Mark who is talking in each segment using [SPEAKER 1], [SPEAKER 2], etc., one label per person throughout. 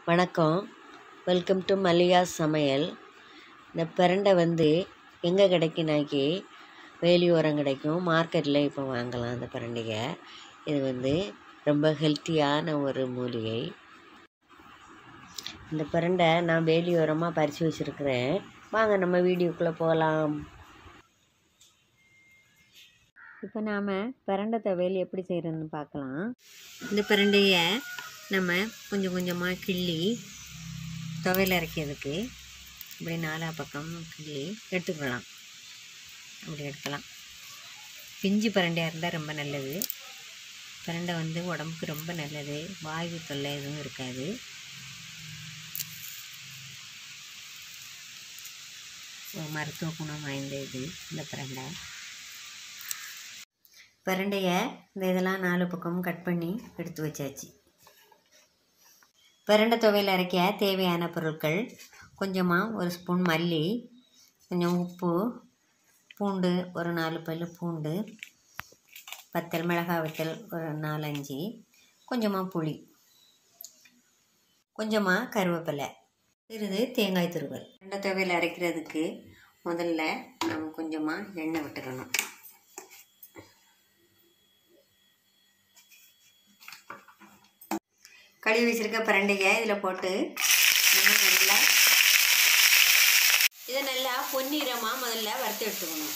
[SPEAKER 1] வணக்கம் welcome to Mallika சமையல் இந்த பிரண்டை வந்து எங்கே கிடைக்குனாக்கி வேலியோரம் கிடைக்கும் மார்க்கெட்டில் இப்போ வாங்கலாம் அந்த பிரண்டையை இது வந்து ரொம்ப ஹெல்த்தியான ஒரு மூலிகை இந்த பிரண்டை நான் வேலியோரமாக பறித்து வச்சுருக்கிறேன் வாங்க நம்ம வீடியோக்குள்ளே போகலாம் இப்போ நாம் பிரண்டை துவையல் எப்படி செய்கிறதுன்னு பார்க்கலாம் இந்த பிரண்டையை நம்ம கொஞ்சம் கொஞ்சமாக கிள்ளி துவையல் அரைக்கிறதுக்கு இப்படி நாலா பக்கம் கிள்ளி எடுத்துக்கலாம் அப்படி எடுக்கலாம் பிஞ்சு பிரண்டையாக இருந்தால் ரொம்ப நல்லது பிரண்டை வந்து உடம்புக்கு ரொம்ப நல்லது வாயு தொல்லை எதுவும் இருக்காது ஒரு மருத்துவ குணம் வாய்ந்த இது இந்த பிரண்டை பிரண்டையை இந்த இதெல்லாம் நாலு பக்கமும் கட் பண்ணி எடுத்து வச்சாச்சு பிரண்டை துவையல் அரைக்க தேவையான பொருட்கள் கொஞ்சமாக ஒரு ஸ்பூன் மல்லி கொஞ்சம் உப்பு பூண்டு ஒரு நாலு பல் பூண்டு பத்தல் மிளகாய் வத்தல் ஒரு நாலஞ்சு கொஞ்சமாக புளி கொஞ்சமாக கருவேப்பிலை சிறிது தேங்காய் துருவல் பிரண்டை துவையல் அரைக்கிறதுக்கு முதல்ல நம்ம கொஞ்சமாக எண்ணெய் விட்டுக்கணும் கழுவி வச்சுருக்க பிரண்டையை இதில் போட்டு இன்னும் நல்லா இதை நல்லா பொன்னிறமாக முதல்ல வறுத்து எடுத்துக்கணும்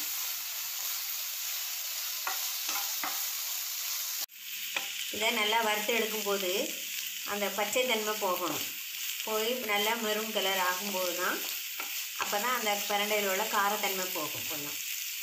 [SPEAKER 1] இதை நல்லா வறுத்து எடுக்கும்போது அந்த பச்சை தன்மை போகணும் போய் நல்லா மெரூன் கலர் ஆகும்போது தான் அப்போ தான் அந்த பிரண்டையில் உள்ள காரத்தன்மை போகும் கொஞ்சம்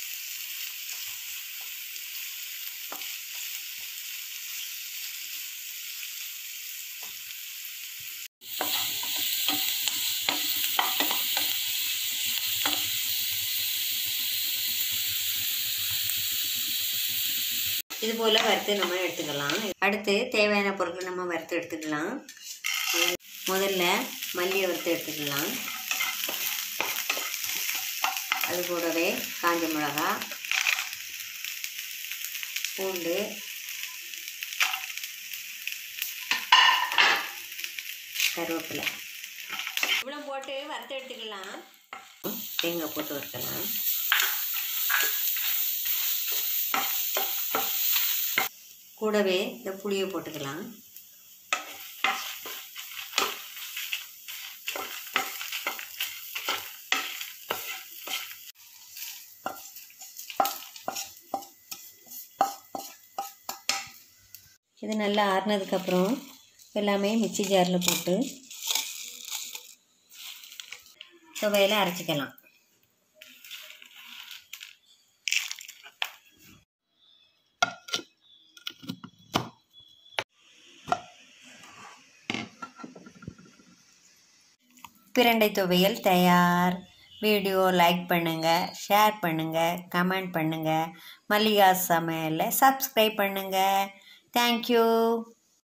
[SPEAKER 1] இது போல் வறுத்து நம்ம எடுத்துக்கலாம் அடுத்து தேவையான பொருட்கள் நம்ம வறுத்து எடுத்துக்கலாம் முதல்ல மல்லியை வறுத்து எடுத்துக்கலாம் அது கூடவே காஞ்ச மிளகா பூண்டு கருவேப்பிலை இவ்வளோ போட்டு வறுத்து எடுத்துக்கலாம் தேங்காய் போட்டு வறுக்கலாம் கூடவே இந்த புளியை போட்டுக்கலாம் இது நல்லா ஆறுனதுக்கப்புறம் எல்லாமே மிக்சி ஜாரில் போட்டு துவையில் அரைச்சிக்கலாம் பிரண்டை துவையல் தயார் வீடியோ லைக் பண்ணுங்கள் ஷேர் பண்ணுங்கள் கமெண்ட் பண்ணுங்கள் மல்லிகா சமையலை சப்ஸ்கிரைப் பண்ணுங்கள் தேங்க்யூ